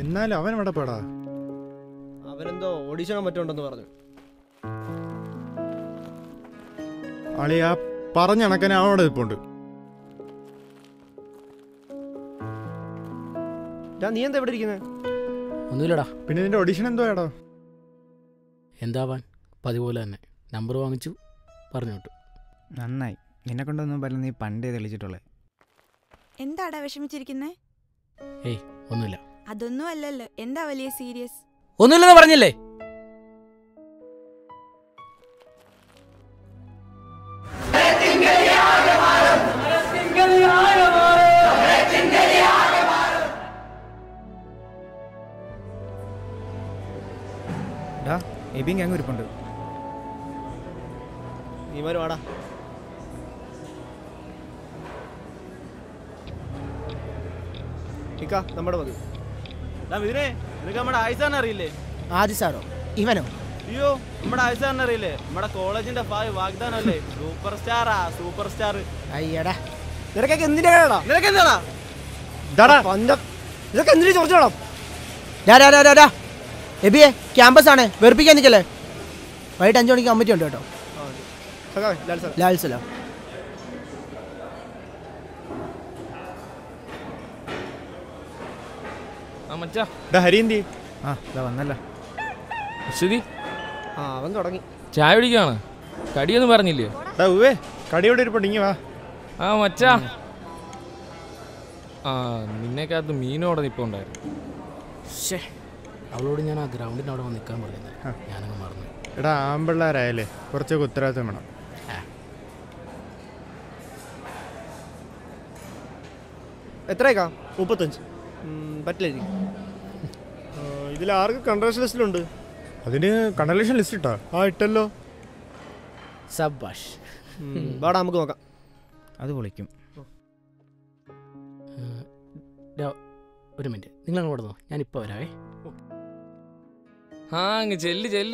എന്നാലും അവൻ എവിടെ പോടാ അവനെന്തോ ഓഡീഷനോ മറ്റോ ഉണ്ടെന്ന് പറഞ്ഞു അളിയാ പറഞ്ഞണക്കനെ അവനോട് നിൽപ്പുണ്ട് ഡാ, നീ എന്താ ഇവിടെ ഇരിക്കുന്നത് ഒന്നുമില്ലടാ പിന്നെ നിന്റെ ഓഡീഷൻ എന്തോ ഏടാ എന്താവാൻ പതിപോലെ തന്നെ നമ്പർ വാങ്ങിച്ചു പറഞ്ഞു വിട്ടു നന്നായി നിന്നെ കൊണ്ടൊന്നും പല നീ പണ്ടേ തെളിച്ചിട്ടുള്ളേ എന്താടാ വിഷമിച്ചിരിക്കുന്നേ ഏയ് ഒന്നുമില്ല അതൊന്നും അല്ലല്ലോ എന്താ വലിയ സീരിയസ് ഒന്നുമില്ലെന്ന് പറഞ്ഞില്ലേ ഡാ എബിയും ഗ്യാങ് ഇരിപ്പുണ്ട് നീ മാറി വാടാ ഇക്ക നമ്മുടെ മതി ഇതിനെ നിനക്ക് നമ്മുടെ ആയിസാറിനെ അറിയില്ലേ ആദി സാറോ ഇവനോ അയ്യോ നമ്മുടെ ആയിസാറിനെ അറിയില്ലേ നമ്മുടെ കോളേജിന്റെ ഭാവി വാഗ്ദാനം അല്ലേ സൂപ്പർ സ്റ്റാറാ സൂപ്പർ സ്റ്റാർ അയ്യടാ നിനക്കൊക്കെ എന്തിനാടാ നിനക്ക് എന്താടാ ഇതാടാ പഞ്ചം ഇതൊക്കെ എന്തിനു ചോദിച്ചോളാം ഡാ ഡാ ഡാ ഡാ ഡാ എബിയെ ക്യാമ്പസ് ആണ് വെറുപ്പിക്കാൻ നിൽക്കല്ലേ വൈകിട്ട് അഞ്ചു മണിക്ക് കമ്മിറ്റി ഉണ്ട് കേട്ടോ ലാൽ സാർ ലാൽ സലാം ആ മച്ചാ ഡാ ഹരിന്തി ആ ഇതാ വന്നല്ല ശ്രുതി ആ അവൻ തുടങ്ങി ചായ കുടിക്കാണ് കടിയൊന്നും പറഞ്ഞില്ലേ ഡാ ഉവേ കടിയോടെ ഇരിപ്പുണ്ട് ഇങ്ങി വാ ആ മച്ചാ ആ നിന്നെക്കകത്ത് മീനോടെ നിപ്പുണ്ടായിരുന്നു ഷേ അവളോട് ഞാൻ ആ ഗ്രൗണ്ടിൻ്റെ അവിടെ വന്ന് നിൽക്കാൻ പറയുന്നത് ഞാനങ്ങ് മറന്നു എടാ ആമ്പിള്ളേരായാലേ കുറച്ചൊക്കെ ഉത്തരവാദിത്വം വേണം എത്രയേക്കാ മുപ്പത്തഞ്ച് പറ്റില്ല എനിക്ക് ഇതിൽ ആർക്ക് കൺട്രാക്ഷൻ ലിസ്റ്റിലുണ്ട് അതിന് കണ്ടലേഷൻ ലിസ്റ്റ് ഇട്ടാ ആ ഇട്ടല്ലോ സബാഷ് ഉം, വാടാ നമുക്ക് നോക്കാം അത് പൊളിക്കും ഏഹ്, ഡാ, ഒരു മിനിറ്റ് നിങ്ങൾ അങ്ങോട്ട് നോ ഞാനിപ്പോൾ വരാവേ ആ അങ്ങ് ചെല്ല് ചെല്ല്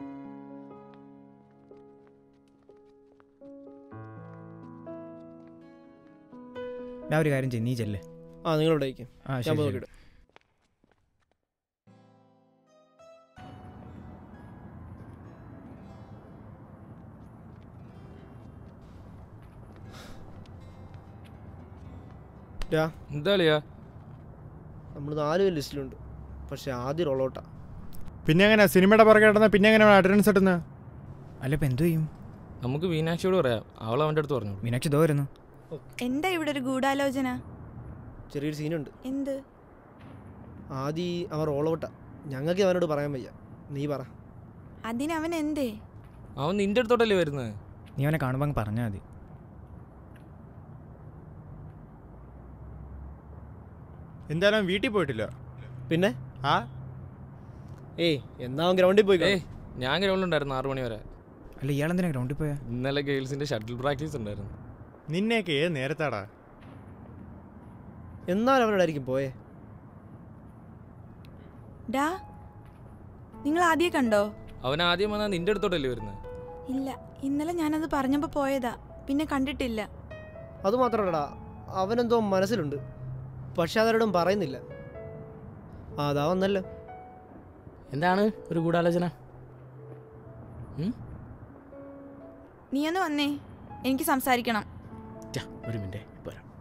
ഡാ ഒരു കാര്യം ചെയ്യ് നീ ചെല്ലേ ആ നിങ്ങളിവിടെ ഇരിക്കും ആ ഞാൻ ശരി, പോയി ശരി. നോക്കിയിട്ട് ഡാ, എന്താ കളിയാ നമ്മൾ നാല് പേര് ലിസ്റ്റിലുണ്ട് പക്ഷെ ആദ്യം റോളോട്ടാ പിന്നെ എങ്ങനെ സിനിമയുടെ പുറകെ കിടന്ന പിന്നെ എങ്ങനെ അറ്റൻഡൻസ് കിട്ടുന്നത് അല്ല ഇപ്പം എന്തു ചെയ്യും നമുക്ക് മീനാക്ഷിയോട് പറയാം അവൾ അവൻ്റെ അടുത്ത് പറഞ്ഞു മീനാക്ഷി ദോ വരുന്നു എന്താ ഇവിടെ ഒരു ഗൂഢാലോചന ചെറിയൊരു സീനുണ്ട് എന്ത് ആദ്യം അവൻ റോളോട്ടാ ഞങ്ങൾക്ക് അവനോട് പറയാൻ വയ്യ നീ പറ അതിനവൻ എന്തേ അവൻ നിന്റെ അടുത്തോട്ടല്ലേ വരുന്നത് നീ അവനെ കാണുമ്പോൾ അങ്ങ് പറഞ്ഞാൽ മതി എന്തായാലും അവൻ വീട്ടിൽ പോയിട്ടില്ല പിന്നെ ആ ഏയ് എന്നാ അവൻ ഗ്രൗണ്ടിൽ പോയി ഏയ് ഞാൻ ഗ്രൗണ്ടിലുണ്ടായിരുന്നു ആറു മണി വരെ അല്ല ഇയാളെന്തിനാ ഗ്രൗണ്ടിൽ പോയാ ഇന്നലെ ഗേൾസിന്റെ ഷട്ടിൽ പ്രാക്ടീസ് ഉണ്ടായിരുന്നു നിന്നെയൊക്കെ ഏത് നേരത്താടാ എന്നാൽ അവനോടായിരിക്കും പോയേ ഡാ നിങ്ങൾ ആദ്യം കണ്ടോ അവൻ ആദ്യം വന്നാൽ നിന്റെ അടുത്തോട്ടല്ലേ വരുന്നത് ഇല്ല ഇന്നലെ ഞാനത് പറഞ്ഞപ്പോൾ പോയതാ പിന്നെ കണ്ടിട്ടില്ല അത് മാത്രമല്ലടാ അവനെന്തോ മനസ്സിലുണ്ട് പക്ഷെ അതാരോടും പറയുന്നില്ല ആ, അതാ വന്നല്ലോ എന്താണ് ഒരു ഗൂഢാലോചന നീ ഒന്ന് വന്നേ എനിക്ക് സംസാരിക്കണം ഛ, ഒരു മിനിറ്റ് ഇപ്പോൾ വരാം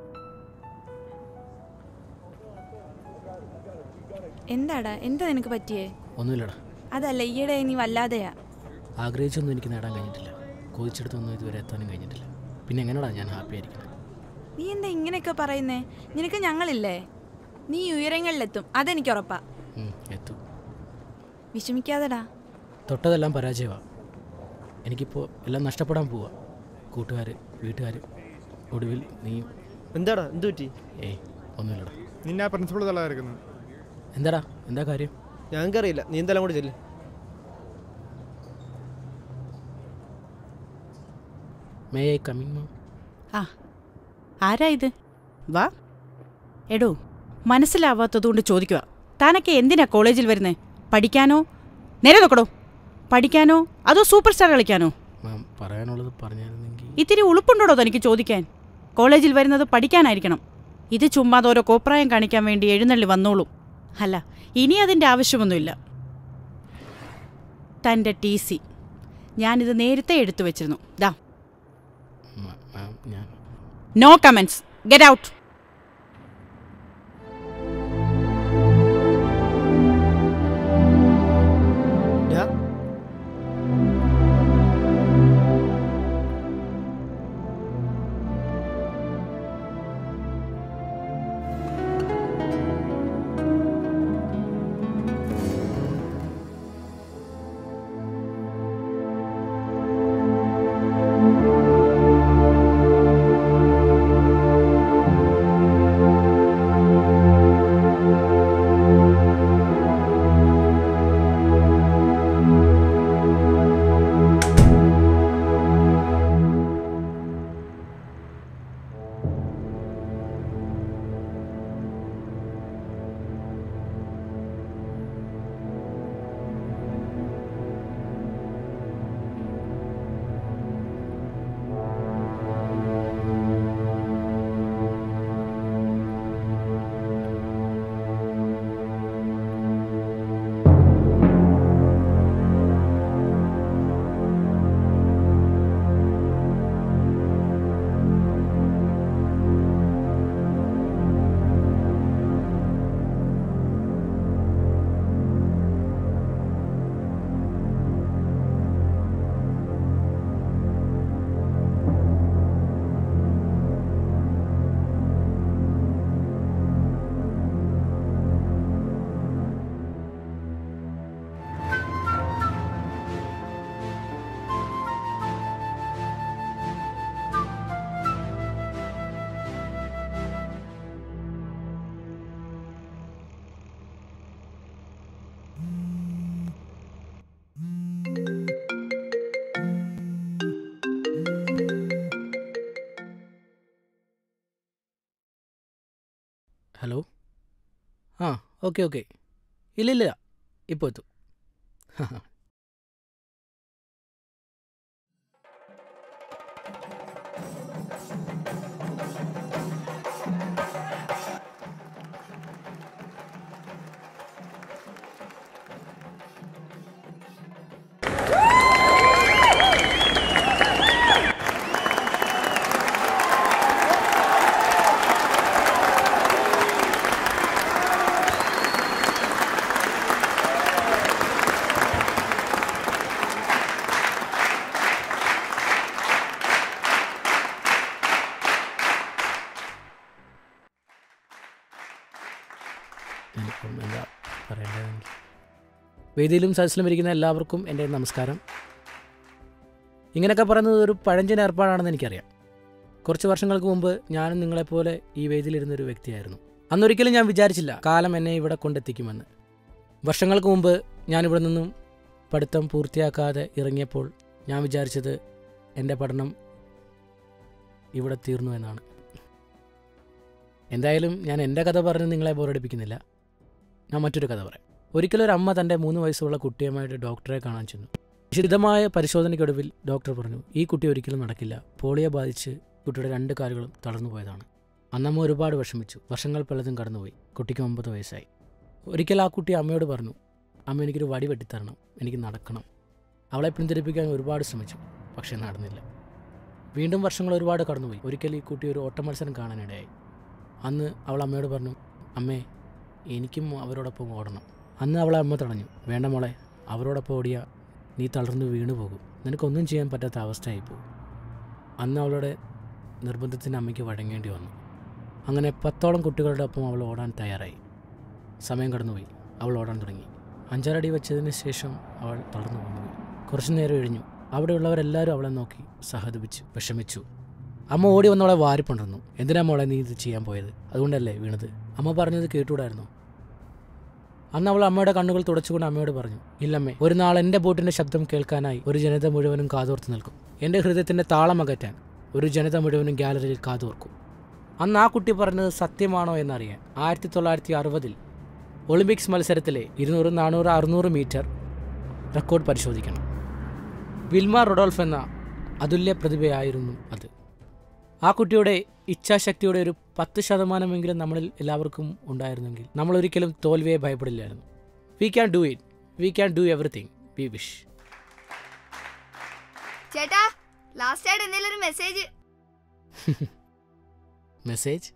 എന്താടാ എന്താ നിനക്ക് പറ്റിയേ ഒന്നുമില്ലടാ അതല്ല ഈയിടെ നീ വല്ലാതെയാ ആഗ്രഹിച്ചൊന്നും എനിക്ക് നേടാൻ കഴിഞ്ഞിട്ടില്ല കൊതിച്ചെടുത്തൊന്നും ഇതുവരെ എത്താനും കഴിഞ്ഞിട്ടില്ല പിന്നെ എങ്ങനെയാടാ ഞാൻ ഹാപ്പി ആയിരിക്കുന്നത് നീ എന്താ ഇങ്ങനെയൊക്കെ പറയുന്നേ നിനക്ക് ഞങ്ങളില്ലേ നീ ഉയരങ്ങളിലെത്തും അതെനിക്ക് ഉറപ്പാ ഉം, എത്തും വിഷമിക്കാതെടാ തൊട്ടതെല്ലാം പരാജയമാണ് എനിക്കിപ്പോൾ എല്ലാം നഷ്ടപ്പെടാൻ പോവാ കൂട്ടുകാർ വീട്ടുകാർ ഒടുവിൽ നീയും എന്താടാ എന്ത് പറ്റി ഏയ് ഒന്നുമില്ലടാ നിന്നെ ആ പ്രിൻസിപ്പൾ തള്ളായിരിക്കുന്നത് എന്താടാ എന്താ കാര്യം ഞങ്ങൾക്കറിയില്ല നീ എന്തെല്ലാം കൂടി ചെല്ല് മേ ഐ കമ്മിങ് മാം ആ ആരാ ഇത് വാ എടോ മനസ്സിലാവാത്തതുകൊണ്ട് ചോദിക്കുക താനൊക്കെ എന്തിനാ കോളേജിൽ വരുന്നേ പഠിക്കാനോ നേരെ നോക്കടോ പഠിക്കാനോ അതോ സൂപ്പർ സ്റ്റാർ കളിക്കാനോ മാം പറയാനുള്ളത് പറഞ്ഞായിരുന്നെങ്കിൽ ഇത്തിരി ഉളുപ്പുണ്ടോടോ തനിക്ക് ചോദിക്കാൻ കോളേജിൽ വരുന്നത് പഠിക്കാനായിരിക്കണം ഇത് ചുമ്മാതെ ഓരോ കോപ്രായം കാണിക്കാൻ വേണ്ടി എഴുന്നള്ളി വന്നോളൂ അല്ല ഇനി അതിൻ്റെ ആവശ്യമൊന്നുമില്ല തൻ്റെ ടി സി ഞാനിത് നേരത്തെ എടുത്തു വെച്ചിരുന്നു ദാ മ- മാം ഞാൻ നോ കമൻസ് ഗെറ്റ് ഔട്ട് ഡാ, ഹലോ ആ ഓക്കെ ഓക്കെ ഇല്ല ഇല്ല ഇപ്പോൾ എത്തും ഞാനിപ്പം എന്താ പറയേണ്ടതെങ്കിൽ വേദിയിലും സദസ്സിലും ഇരിക്കുന്ന എല്ലാവർക്കും എൻ്റെ നമസ്കാരം ഇങ്ങനെയൊക്കെ പറയുന്നത് ഒരു പഴഞ്ചൻ ഏർപ്പാടാണെന്ന് എനിക്കറിയാം കുറച്ച് വർഷങ്ങൾക്ക് മുമ്പ് ഞാനും നിങ്ങളെപ്പോലെ ഈ വേദിയിലിരുന്നൊരു വ്യക്തിയായിരുന്നു അന്നൊരിക്കലും ഞാൻ വിചാരിച്ചില്ല കാലം എന്നെ ഇവിടെ കൊണ്ടെത്തിക്കുമെന്ന് വർഷങ്ങൾക്ക് മുമ്പ് ഞാനിവിടെ നിന്നും പഠിത്തം പൂർത്തിയാക്കാതെ ഇറങ്ങിയപ്പോൾ ഞാൻ വിചാരിച്ചത് എൻ്റെ പഠനം ഇവിടെ തീർന്നു എന്നാണ് എന്തായാലും ഞാൻ എൻ്റെ കഥ പറഞ്ഞ് നിങ്ങളെ ബോറടിപ്പിക്കുന്നില്ല ഞാൻ മറ്റൊരു കഥ പറയാം ഒരിക്കലൊരു അമ്മ തൻ്റെ മൂന്ന് വയസ്സുള്ള കുട്ടിയുമായിട്ട് ഡോക്ടറെ കാണാൻ ചെന്നു വിശദമായ പരിശോധനയ്ക്കൊടുവിൽ ഡോക്ടർ പറഞ്ഞു ഈ കുട്ടി ഒരിക്കലും നടക്കില്ല പോളിയോ ബാധിച്ച് കുട്ടിയുടെ രണ്ട് കാലുകളും തളർന്നു പോയതാണ് അന്നമ്മ ഒരുപാട് വിഷമിച്ചു വർഷങ്ങൾ പലതും കടന്നുപോയി കുട്ടിക്ക് ഒമ്പത് വയസ്സായി ഒരിക്കൽ ആ കുട്ടി അമ്മയോട് പറഞ്ഞു അമ്മ എനിക്കൊരു വടി വെട്ടിത്തരണം എനിക്ക് നടക്കണം അവളെ പിന്തിരിപ്പിക്കാൻ ഒരുപാട് ശ്രമിച്ചു പക്ഷേ നടന്നില്ല വീണ്ടും വർഷങ്ങൾ ഒരുപാട് കടന്നുപോയി ഒരിക്കൽ ഈ കുട്ടി ഒരു ഓട്ടമത്സരം കാണാനിടയായി അന്ന് അവൾ അമ്മയോട് പറഞ്ഞു അമ്മേ എനിക്കും അവരോടൊപ്പം ഓടണം അന്ന് അവളെ അമ്മ തടഞ്ഞു വേണ്ട മോളെ അവരോടൊപ്പം ഓടിയ നീ തളർന്ന് വീണു പോകും നിനക്കൊന്നും ചെയ്യാൻ പറ്റാത്ത അവസ്ഥയായി പോകും അന്ന് അവളുടെ നിർബന്ധത്തിന് അമ്മയ്ക്ക് വഴങ്ങേണ്ടി വന്നു അങ്ങനെ പത്തോളം കുട്ടികളുടെ ഒപ്പം അവൾ ഓടാൻ തയ്യാറായി സമയം കടന്നുപോയി അവൾ ഓടാൻ തുടങ്ങി അഞ്ചാറടി വെച്ചതിന് ശേഷം അവൾ തളർന്നു വീണുപോയി കുറച്ചു നേരം കഴിഞ്ഞു അവിടെയുള്ളവരെല്ലാവരും അവളെ നോക്കി സഹതപിച്ചു വിഷമിച്ചു അമ്മ ഓടി വന്നവളെ വാരിപ്പുണർന്നു എന്തിനാ മോളെ നീ ഇത് ചെയ്യാൻ പോയത് അതുകൊണ്ടല്ലേ വീണത് അമ്മ പറഞ്ഞത് കേട്ടുകൂടായിരുന്നോ അന്ന് അവൾ അമ്മയുടെ കണ്ണുകൾ തുടച്ചുകൊണ്ട് അമ്മയോട് പറഞ്ഞു ഇല്ലമ്മേ ഒരു നാൾ എൻ്റെ ബോട്ടിൻ്റെ ശബ്ദം കേൾക്കാനായി ഒരു ജനത മുഴുവനും കാതോർത്ത് നിൽക്കും എൻ്റെ ഹൃദയത്തിൻ്റെ താളം അകറ്റാൻ ഒരു ജനത മുഴുവനും ഗാലറിയിൽ കാതോർക്കും അന്ന് ആ കുട്ടി പറഞ്ഞത് സത്യമാണോ എന്നറിയാൻ ആയിരത്തി തൊള്ളായിരത്തി അറുപതിൽ ഒളിമ്പിക്സ് മത്സരത്തിലെ ഇരുന്നൂറ് നാനൂറ് അറുന്നൂറ് മീറ്റർ റെക്കോർഡ് പരിശോധിക്കണം വിൽമ റൊഡോൾഫ് എന്ന അതുല്യ പ്രതിഭയായിരുന്നു അത് ആ കുട്ടിയുടെ ഇച്ഛാശക്തിയുടെ ഒരു പത്ത് ശതമാനമെങ്കിലും നമ്മളിൽ എല്ലാവർക്കും ഉണ്ടായിരുന്നെങ്കിൽ നമ്മൾ ഒരിക്കലും തോൽവിയെ ഭയപ്പെടില്ലായിരുന്നു we can do it we can do everything we wish ചേട്ടാ ലാസ്റ്റ് ആയിട്ട് എന്തെങ്കിലും ഒരു മെസ്സേജ് മെസ്സേജ്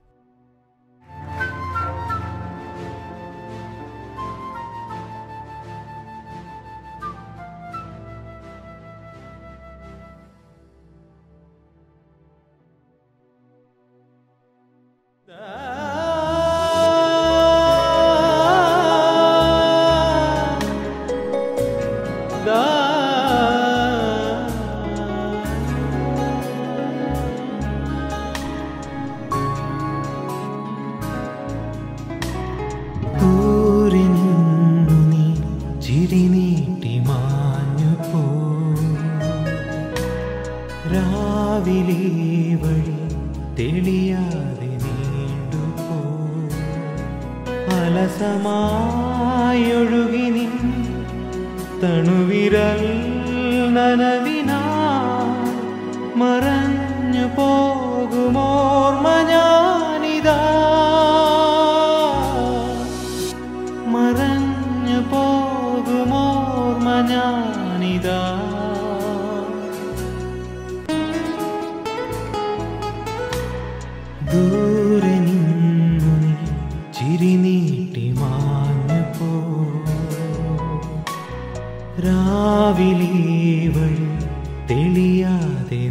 ദൂരെ നിന്നു നീ ചിരി നീട്ടി മാഞ്ഞു പോ രാവിലെ വഴി തെളിയാതെ നീണ്ടു പോ അലസമായൊഴുകി നിൻ തണുവിരൽ നനവിനാ മറഞ്ഞു പോകുമോർമ ഞാനിതാ മറഞ്ഞു പോകുമോർമ ഞാനിതാ ദൂരെ നിന്നു നീ ചിരി നീട്ടി മാഞ്ഞു പോ രാവിലെ വഴി തെളിയാതെ